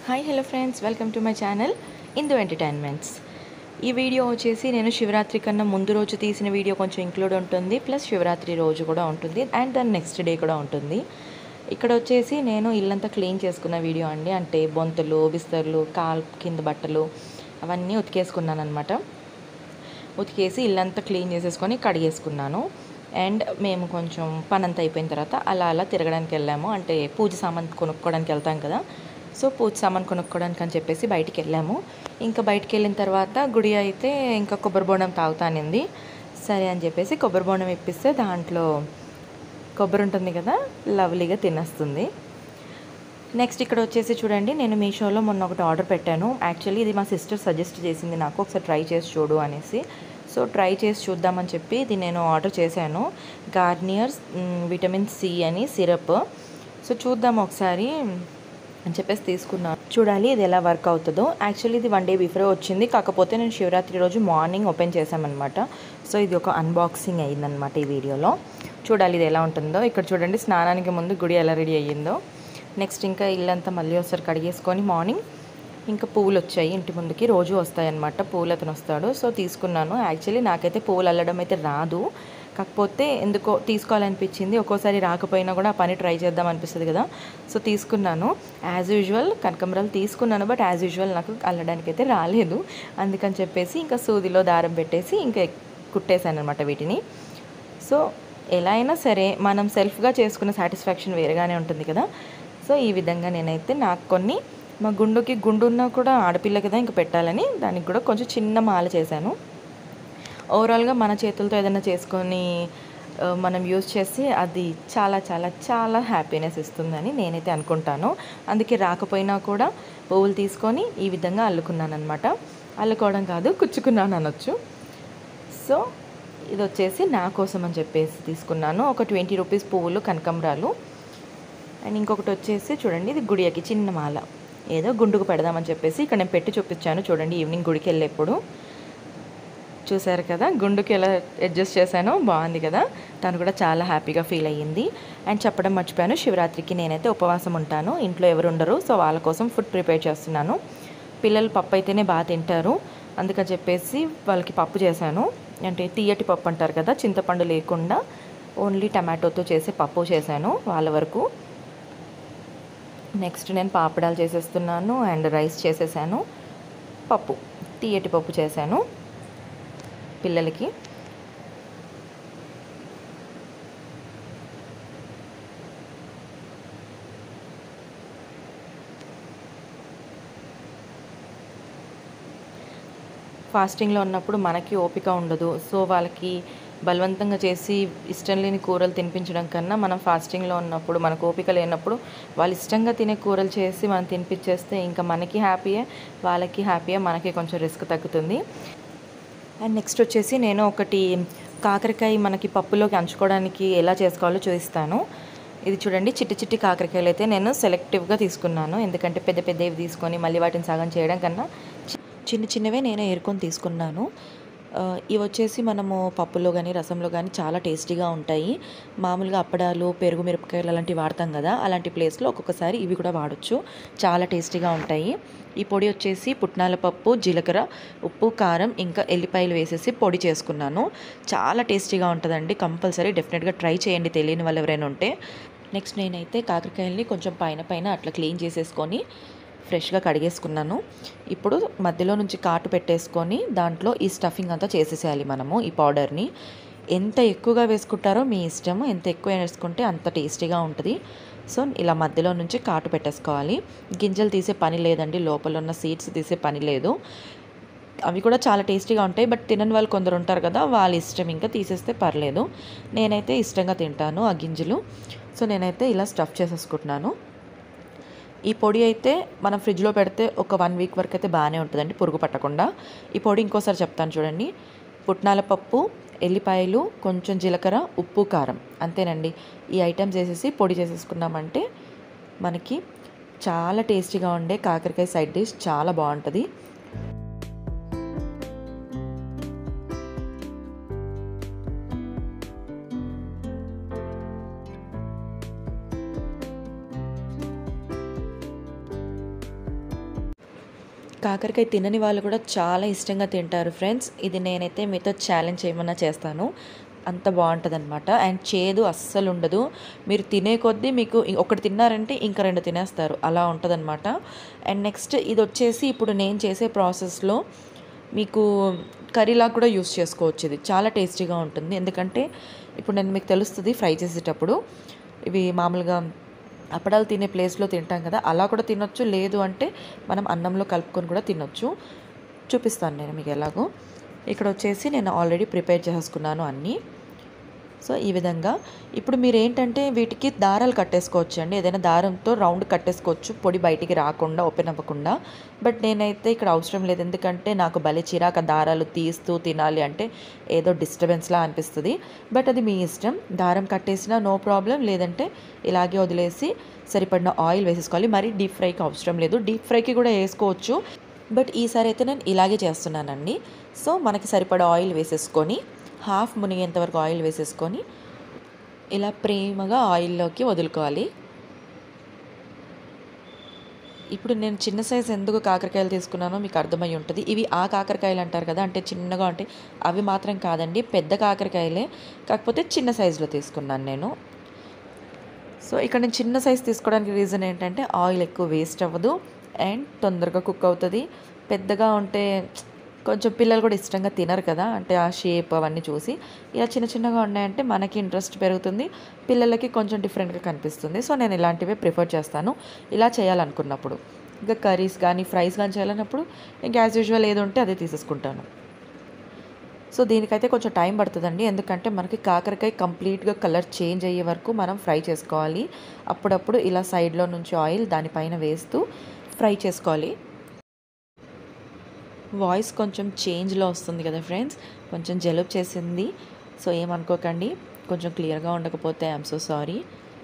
hi hello friends welcome to my channel Indu entertainments ఈ video వచ్చేసి నేను శివరాత్రి కన్నా ముందు రోజు తీసిన వీడియో కొంచెం ఇంక్లూడ్ ఉంటుంది ప్లస్ శివరాత్రి రోజు కూడా ఉంటుంది అండ్ దాని నెక్స్ట్ డే కూడా ఉంటుంది ఇక్కడ వచ్చేసి నేను ఇల్లంతా క్లీన్ చేసుకున్న వీడియో అండి అంటే బొంతలు బిస్తర్లు కాల్ కింద బట్టలు అవన్నీ ఉతికేసుకున్నాను అనమాట ఉతికేసి ఇల్లంతా క్లీన్ చేసేసుకొని కడిగేసుకున్నాను అండ్ మేము కొంచెం పని అంతా అయిపోయిన తర్వాత అలా అలా తిరగడానికి వెళ్ళాము అంటే పూజ సామాన్ కొనుక్కోవడానికి వెళ్తాం కదా సో పూజ సామాన్ కొనుక్కోవడానికి అని చెప్పేసి బయటికి వెళ్ళాము ఇంకా బయటికి వెళ్ళిన తర్వాత గుడి అయితే ఇంకా కొబ్బరి బోండం తాగుతానింది సరే అని చెప్పేసి కొబ్బరి బోండం ఇప్పిస్తే దాంట్లో కొబ్బరి ఉంటుంది కదా లవ్లీగా తినేస్తుంది నెక్స్ట్ ఇక్కడ వచ్చేసి చూడండి నేను మీషోలో మొన్న ఒకటి ఆర్డర్ పెట్టాను యాక్చువల్లీ ఇది మా సిస్టర్ సజెస్ట్ చేసింది నాకు ఒకసారి ట్రై చేసి చూడు అనేసి సో ట్రై చేసి చూద్దామని చెప్పి ఇది నేను ఆర్డర్ చేశాను గార్నియర్స్ విటమిన్ సి అని సిరప్ సో చూద్దాం ఒకసారి అని చెప్పేసి తీసుకున్నాను చూడాలి ఇది ఎలా వర్క్ అవుతుందో యాక్చువల్లీ ఇది వన్ డే బిఫోర్ వచ్చింది కాకపోతే నేను శివరాత్రి రోజు మార్నింగ్ ఓపెన్ చేశామన్నమాట సో ఇది ఒక అన్బాక్సింగ్ అయ్యిందనమాట ఈ వీడియోలో చూడాలి ఇది ఎలా ఉంటుందో ఇక్కడ చూడండి స్నానానికి ముందు గుడి ఎలా రెడీ అయ్యిందో నెక్స్ట్ ఇంకా ఇల్లంతా మళ్ళీ ఒకసారి కడిగేసుకొని మార్నింగ్ ఇంకా పువ్వులు వచ్చాయి ఇంటి ముందుకి రోజు వస్తాయన్నమాట పువ్వులు అతను వస్తాడు సో తీసుకున్నాను యాక్చువల్లీ నాకైతే పువ్వులు అల్లడం అయితే రాదు కాకపోతే ఎందుకో తీసుకోవాలనిపించింది ఒక్కోసారి రాకపోయినా కూడా ఆ పని ట్రై చేద్దాం అనిపిస్తుంది కదా సో తీసుకున్నాను యాజ్ యూజువల్ కనకంబరాలు తీసుకున్నాను బట్ యాజ్ యూజువల్ నాకు అల్లడానికి అయితే రాలేదు అందుకని చెప్పేసి ఇంకా సూదిలో దారం పెట్టేసి ఇంకా కుట్టేశాను అనమాట వీటిని సో ఎలా అయినా సరే మనం సెల్ఫ్గా చేసుకున్న సాటిస్ఫాక్షన్ వేరేగానే ఉంటుంది కదా సో ఈ విధంగా నేనైతే నాకు కొన్ని మా గుండుకి గుండు ఉన్నా కూడా ఆడపిల్ల కదా ఇంకా పెట్టాలని దానికి కూడా కొంచెం చిన్న మాల చేశాను ఓవరాల్గా మన చేతులతో ఏదైనా చేసుకొని ఆ, మనం యూజ్ చేసి అది చాలా చాలా చాలా హ్యాపీనెస్ ఇస్తుందని నేనైతే అనుకుంటాను అందుకే రాకపోయినా కూడా పువ్వులు తీసుకొని ఈ విధంగా అల్లుకున్నాను అనమాట అల్లుకోవడం కాదు కుచ్చుకున్నాను అనొచ్చు సో ఇది వచ్చేసి నా కోసం అని చెప్పేసి తీసుకున్నాను ఒక ట్వంటీ రూపీస్ పువ్వులు కనకంబరాలు అండ్ ఇంకొకటి వచ్చేసి చూడండి ఇది గుడియకి చిన్న మాల ఏదో గుండుకు పెడదామని చెప్పేసి ఇక్కడ నేను పెట్టి చూపించాను చూడండి ఈవినింగ్ గుడికి వెళ్ళేప్పుడు చూసారు కదా గుండుకి ఎలా అడ్జస్ట్ చేశానో బాగుంది కదా తను కూడా చాలా హ్యాపీగా ఫీల్ అయ్యింది అండ్ చెప్పడం మర్చిపోయాను శివరాత్రికి నేనైతే ఉపవాసం ఉంటాను ఇంట్లో ఎవరు ఉండరు సో వాళ్ళ కోసం ఫుడ్ ప్రిపేర్ చేస్తున్నాను పిల్లలు పప్పు అయితేనే బాగా తింటారు అందుకని చెప్పేసి వాళ్ళకి పప్పు చేశాను అంటే తీయటి పప్పు అంటారు కదా చింతపండు లేకుండా ఓన్లీ టమాటోతో చేసే పప్పు చేశాను వాళ్ళ వరకు నెక్స్ట్ నేను పాపడాలు చేసేస్తున్నాను అండ్ రైస్ చేసేసాను పప్పు తీయటి పప్పు చేశాను పిల్లలకి ఫాస్టింగ్లో ఉన్నప్పుడు మనకి ఓపిక ఉండదు సో వాళ్ళకి బలవంతంగా చేసి ఇష్టం లేని కూరలు తినిపించడం కన్నా మనం ఫాస్టింగ్లో ఉన్నప్పుడు మనకు ఓపిక లేనప్పుడు వాళ్ళు ఇష్టంగా తినే కూరలు చేసి మనం తినిపించేస్తే ఇంకా మనకి హ్యాపీయే వాళ్ళకి హ్యాపీయే మనకి కొంచెం రిస్క్ తగ్గుతుంది అండ్ నెక్స్ట్ వచ్చేసి నేను ఒకటి కాకరకాయ మనకి పప్పులోకి అంచుకోవడానికి ఎలా చేసుకోవాలో చూపిస్తాను ఇది చూడండి చిట్టి చిట్టి కాకరకాయలు అయితే నేను సెలెక్టివ్గా తీసుకున్నాను ఎందుకంటే పెద్ద పెద్దవి తీసుకొని మళ్ళీ వాటిని సగం చేయడం కన్నా చి- చిన్న చిన్నవే నేను ఏరుకొని తీసుకున్నాను ఆ, ఇవి వచ్చేసి మనము పప్పులో కానీ రసంలో కానీ చాలా టేస్టీగా ఉంటాయి మామూలుగా అప్పడాలు పెరుగు మిరపకాయలు అలాంటివి వాడతాం కదా అలాంటి ప్లేస్లో ఒక్కొక్కసారి ఇవి కూడా వాడచ్చు చాలా టేస్టీగా ఉంటాయి ఈ పొడి వచ్చేసి పుట్నాల పప్పు జీలకర్ర ఉప్పు కారం ఇంకా ఎల్లిపాయలు వేసేసి పొడి చేసుకున్నాను చాలా టేస్టీగా ఉంటుందండి కంపల్సరీ డెఫినెట్గా ట్రై చేయండి తెలియని వాళ్ళు ఎవరైనా ఉంటే నెక్స్ట్ నేనైతే కాకరకాయల్ని కొంచెం పైన పైన అట్లా క్లీన్ చేసేసుకొని ఫ్రెష్గా కడిగేసుకున్నాను ఇప్పుడు మధ్యలో నుంచి కాటు పెట్టేసుకొని దాంట్లో ఈ స్టఫింగ్ అంతా చేసేసేయాలి మనము ఈ పౌడర్ని ఎంత ఎక్కువగా వేసుకుంటారో మీ ఇష్టము ఎంత ఎక్కువ వేసుకుంటే అంత టేస్టీగా ఉంటుంది సో ఇలా మధ్యలో నుంచి కాటు పెట్టేసుకోవాలి గింజలు తీసే పని లేదండి లోపల ఉన్న సీడ్స్ తీసే పని లేదు అవి కూడా చాలా టేస్టీగా ఉంటాయి బట్ తినని వాళ్ళు కొందరు ఉంటారు కదా వాళ్ళ ఇష్టం ఇంకా తీసేస్తే పర్లేదు నేనైతే ఇష్టంగా తింటాను ఆ గింజలు సో నేనైతే ఇలా స్టఫ్ చేసేసుకుంటున్నాను ఈ పొడి అయితే మనం ఫ్రిడ్జ్లో పెడితే ఒక వన్ వీక్ వరకు అయితే బాగానే ఉంటుందండి పురుగు పట్టకుండా ఈ పొడి ఇంకోసారి చెప్తాను చూడండి పుట్నాల పప్పు ఎల్లిపాయలు కొంచెం జీలకర్ర ఉప్పు కారం అంతేనండి ఈ ఐటమ్స్ వేసేసి పొడి చేసేసుకున్నామంటే మనకి చాలా టేస్టీగా ఉండే కాకరకాయ సైడ్ డిష్ చాలా బాగుంటుంది కాకరకాయ తినని వాళ్ళు కూడా చాలా ఇష్టంగా తింటారు ఫ్రెండ్స్ ఇది నేనైతే మీతో ఛాలెంజ్ చేయమన్నా చేస్తాను అంత బాగుంటుంది అనమాట అండ్ చేదు అస్సలు ఉండదు మీరు తినే కొద్దీ మీకు ఇ- ఒకటి తిన్నారంటే ఇంకా రెండు తినేస్తారు అలా ఉంటుంది అనమాట అండ్ నెక్స్ట్ ఇది వచ్చేసి ఇప్పుడు నేను చేసే ప్రాసెస్లో మీకు కర్రీలా కూడా యూస్ చేసుకోవచ్చు ఇది చాలా టేస్టీగా ఉంటుంది ఎందుకంటే ఇప్పుడు నేను మీకు తెలుస్తుంది ఫ్రై చేసేటప్పుడు ఇవి మామూలుగా అప్పడాలు తినే ప్లేస్లో తింటాం కదా అలా కూడా తినొచ్చు లేదు అంటే మనం అన్నంలో కలుపుకొని కూడా తినొచ్చు చూపిస్తాను నేను మీకు ఎలాగో ఇక్కడ వచ్చేసి నేను ఆల్రెడీ ప్రిపేర్ చేసుకున్నాను అన్నీ సో ఈ విధంగా ఇప్పుడు మీరు ఏంటంటే వీటికి దారాలు కట్టేసుకోవచ్చు అండి ఏదైనా దారంతో రౌండ్ కట్టేసుకోవచ్చు పొడి బయటికి రాకుండా ఓపెన్ అవ్వకుండా బట్ నేనైతే ఇక్కడ అవసరం లేదు ఎందుకంటే నాకు భలే చిరాక దారాలు తీస్తూ తినాలి అంటే ఏదో డిస్టర్బెన్స్లా అనిపిస్తుంది బట్ అది మీ ఇష్టం దారం కట్టేసినా నో ప్రాబ్లం లేదంటే ఇలాగే వదిలేసి సరిపడిన ఆయిల్ వేసేసుకోవాలి మరి డీప్ ఫ్రైకి అవసరం లేదు డీప్ ఫ్రైకి కూడా వేసుకోవచ్చు బట్ ఈసారి అయితే నేను ఇలాగే చేస్తున్నానండి సో మనకి సరిపడా ఆయిల్ వేసేసుకొని హాఫ్ మునిగేంత వరకు ఆయిల్ వేసేసుకొని ఇలా ప్రేమగా ఆయిల్లోకి వదులుకోవాలి ఇప్పుడు నేను చిన్న సైజ్ ఎందుకు కాకరకాయలు తీసుకున్నానో మీకు అర్థమై ఉంటుంది ఇవి ఆ కాకరకాయలు అంటారు కదా అంటే చిన్నగా ఉంటాయి అవి మాత్రం కాదండి పెద్ద కాకరకాయలే కాకపోతే చిన్న సైజులో తీసుకున్నాను నేను సో ఇక్కడ నేను చిన్న సైజ్ తీసుకోవడానికి రీజన్ ఏంటంటే ఆయిల్ ఎక్కువ వేస్ట్ అవ్వదు అండ్ తొందరగా కుక్ అవుతుంది పెద్దగా ఉంటే కొంచెం పిల్లలు కూడా ఇష్టంగా తినరు కదా అంటే ఆ షేప్ అవన్నీ చూసి ఇలా చిన్న చిన్నగా ఉన్నాయంటే మనకి ఇంట్రెస్ట్ పెరుగుతుంది పిల్లలకి కొంచెం డిఫరెంట్గా కనిపిస్తుంది సో నేను ఇలాంటివే ప్రిఫర్ చేస్తాను ఇలా చేయాలనుకున్నప్పుడు ఇంకా కర్రీస్ కానీ ఫ్రైస్ కానీ చేయాలన్నప్పుడు ఇంకా యాజ్ యూజువల్ ఏది ఉంటే అదే తీసేసుకుంటాను సో దీనికైతే కొంచెం టైం పడుతుందండి ఎందుకంటే మనకి కాకరకాయ కంప్లీట్గా కలర్ చేంజ్ అయ్యే వరకు మనం ఫ్రై చేసుకోవాలి అప్పుడప్పుడు ఇలా సైడ్లో నుంచి ఆయిల్ దానిపైన వేస్తూ ఫ్రై చేసుకోవాలి వాయిస్ కొంచెం చేంజ్లో వస్తుంది కదా ఫ్రెండ్స్ కొంచెం జలుబు చేసింది సో ఏమనుకోకండి కొంచెం క్లియర్గా ఉండకపోతే ఐఎమ్ సో సారీ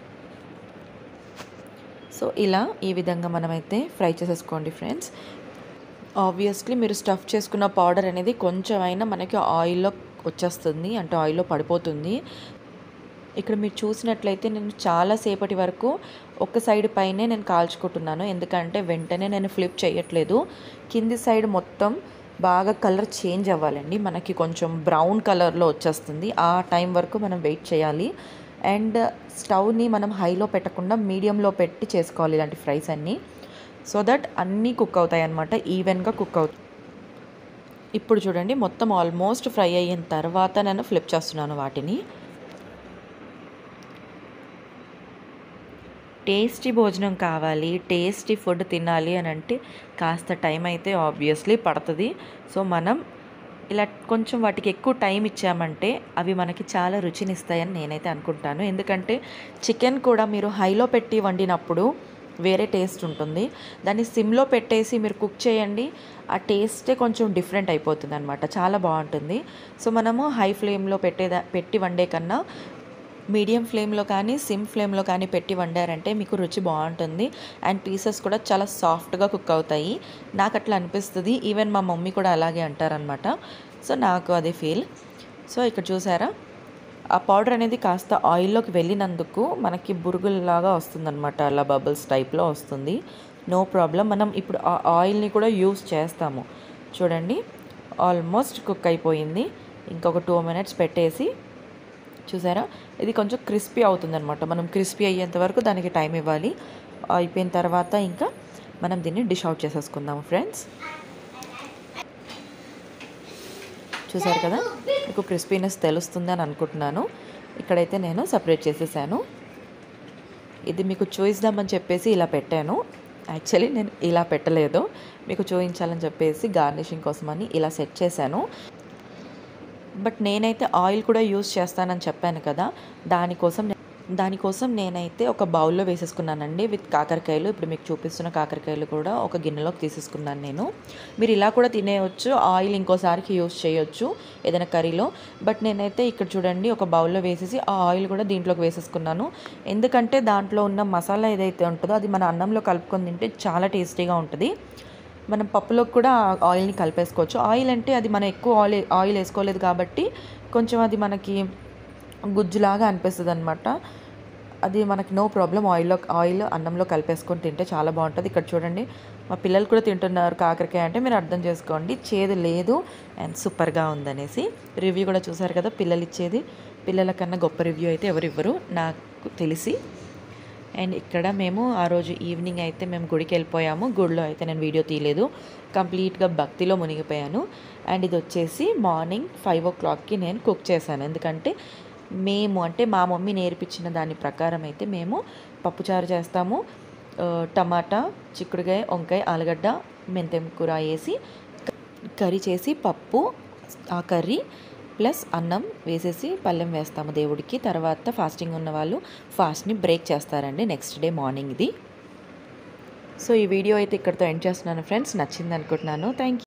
సో ఇలా ఈ విధంగా మనమైతే ఫ్రై చేసేసుకోండి ఫ్రెండ్స్ ఆబ్వియస్లీ మీరు స్టఫ్ చేసుకున్న పౌడర్ అనేది కొంచెం అయినా మనకి ఆయిల్లో వచ్చేస్తుంది అంటే ఆయిల్లో పడిపోతుంది ఇక్కడ మీరు చూసినట్లయితే నేను చాలా సేపటి వరకు ఒక సైడ్ పైనే నేను కాల్చుకుంటున్నాను ఎందుకంటే వెంటనే నేను ఫ్లిప్ చేయట్లేదు కింది సైడ్ మొత్తం బాగా కలర్ చేంజ్ అవ్వాలండి మనకి కొంచెం బ్రౌన్ కలర్లో వచ్చేస్తుంది ఆ టైం వరకు మనం వెయిట్ చేయాలి అండ్ స్టవ్ని మనం హైలో పెట్టకుండా మీడియంలో పెట్టి చేసుకోవాలి ఇలాంటి ఫ్రైస్ అన్నీ సో దట్ అన్నీ కుక్ అవుతాయి అన్నమాట ఈవెన్గా కుక్ అవుతాయి ఇప్పుడు చూడండి మొత్తం ఆల్మోస్ట్ ఫ్రై అయిన తర్వాత నేను ఫ్లిప్ చేస్తున్నాను వాటిని టేస్టీ భోజనం కావాలి టేస్టీ ఫుడ్ తినాలి అని అంటే కాస్త టైం అయితే ఆబ్వియస్లీ పడుతుంది సో మనం ఇలా కొంచెం వాటికి ఎక్కువ టైం ఇచ్చామంటే అవి మనకి చాలా రుచినిస్తాయని నేనైతే అనుకుంటాను ఎందుకంటే చికెన్ కూడా మీరు హైలో పెట్టి వండినప్పుడు వేరే టేస్ట్ ఉంటుంది దాన్ని సిమ్లో పెట్టేసి మీరు కుక్ చేయండి ఆ టేస్టే కొంచెం డిఫరెంట్ అయిపోతుంది అనమాట చాలా బాగుంటుంది సో మనము హై ఫ్లేమ్లో పెట్టేదా పెట్టి వండే కన్నా మీడియం ఫ్లేమ్లో కానీ సిమ్ ఫ్లేమ్లో కానీ పెట్టి వండారంటే మీకు రుచి బాగుంటుంది అండ్ పీసెస్ కూడా చాలా సాఫ్ట్గా కుక్ అవుతాయి నాకు అట్లా అనిపిస్తుంది ఈవెన్ మా మమ్మీ కూడా అలాగే అంటారనమాట సో నాకు అదే ఫీల్ సో ఇక్కడ చూసారా ఆ పౌడర్ అనేది కాస్త ఆయిల్లోకి వెళ్ళినందుకు మనకి బురుగుల్లాగా వస్తుందన్నమాట అలా బబుల్స్ టైప్లో వస్తుంది నో ప్రాబ్లం మనం ఇప్పుడు ఆ ఆయిల్ని కూడా యూస్ చేస్తాము చూడండి ఆల్మోస్ట్ కుక్ అయిపోయింది ఇంకొక టూ మినిట్స్ పెట్టేసి చూసారా ఇది కొంచెం క్రిస్పీ అవుతుందన్నమాట మనం క్రిస్పీ అయ్యేంత వరకు దానికి టైం ఇవ్వాలి అయిపోయిన తర్వాత ఇంకా మనం దీన్ని డిష్ అవుట్ చేసేసుకుందాం ఫ్రెండ్స్ చూసారు కదా మీకు క్రిస్పీనెస్ తెలుస్తుందని అనుకుంటున్నాను ఇక్కడైతే నేను సపరేట్ చేసేసాను ఇది మీకు చూయిద్దామని చెప్పేసి ఇలా పెట్టాను యాక్చువల్లీ నేను ఇలా పెట్టలేదు మీకు చూపించాలని చెప్పేసి గార్నిషింగ్ కోసమని ఇలా సెట్ చేశాను బట్ నేనైతే ఆయిల్ కూడా యూస్ చేస్తానని చెప్పాను కదా దానికోసం నే- దానికోసం నేనైతే ఒక బౌల్లో వేసేసుకున్నానండి విత్ కాకరకాయలు ఇప్పుడు మీకు చూపిస్తున్న కాకరకాయలు కూడా ఒక గిన్నెలోకి తీసేసుకున్నాను నేను మీరు ఇలా కూడా తినేయచ్చు ఆయిల్ ఇంకోసారికి యూస్ చేయొచ్చు ఏదైనా కర్రీలో బట్ నేనైతే ఇక్కడ చూడండి ఒక బౌల్లో వేసేసి ఆ ఆయిల్ కూడా దీంట్లోకి వేసేసుకున్నాను ఎందుకంటే దాంట్లో ఉన్న మసాలా ఏదైతే ఉంటుందో అది మన అన్నంలో కలుపుకొని తింటే చాలా టేస్టీగా ఉంటుంది మనం పప్పులోకి కూడా ఆ ఆయిల్ని కలిపేసుకోవచ్చు ఆయిల్ అంటే అది మనం ఎక్కువ ఆయిల్ ఆయిల్ వేసుకోలేదు కాబట్టి కొంచెం అది మనకి గుజ్జులాగా అనిపిస్తుంది అనమాట అది మనకి నో ప్రాబ్లం ఆయిల్లో ఆయిల్ అన్నంలో కలిపేసుకొని తింటే చాలా బాగుంటుంది ఇక్కడ చూడండి మా పిల్లలు కూడా తింటున్నారు కాకరకాయ అంటే మీరు అర్థం చేసుకోండి చేదు లేదు అండ్ సూపర్గా ఉందనేసి రివ్యూ కూడా చూసారు కదా పిల్లలు ఇచ్చేది పిల్లల కన్నా గొప్ప రివ్యూ అయితే ఎవరు ఇవ్వరు నాకు తెలిసి అండ్ ఇక్కడ మేము ఆ రోజు ఈవినింగ్ అయితే మేము గుడికి వెళ్ళిపోయాము గుడిలో అయితే నేను వీడియో తీయలేదు కంప్లీట్గా భక్తిలో మునిగిపోయాను అండ్ ఇది వచ్చేసి మార్నింగ్ ఫైవ్ ఓ క్లాక్కి నేను కుక్ చేశాను ఎందుకంటే మేము అంటే మా మమ్మీ నేర్పించిన దాని ప్రకారం అయితే మేము పప్పుచారు చేస్తాము ఆ, టమాటా చిక్కుడుకాయ వంకాయ ఆలుగడ్డ మెంతెం కూర వేసి కర్రీ చేసి పప్పు ఆ కర్రీ ప్లస్ అన్నం వేసేసి పళ్ళెం వేస్తాము దేవుడికి తర్వాత ఫాస్టింగ్ ఉన్న వాళ్ళు ఫాస్ట్ని బ్రేక్ చేస్తారండి నెక్స్ట్ డే మార్నింగ్ ఇది సో ఈ వీడియో అయితే ఇక్కడితో ఎండ్ చేస్తున్నాను ఫ్రెండ్స్ నచ్చింది అనుకుంటున్నాను థ్యాంక్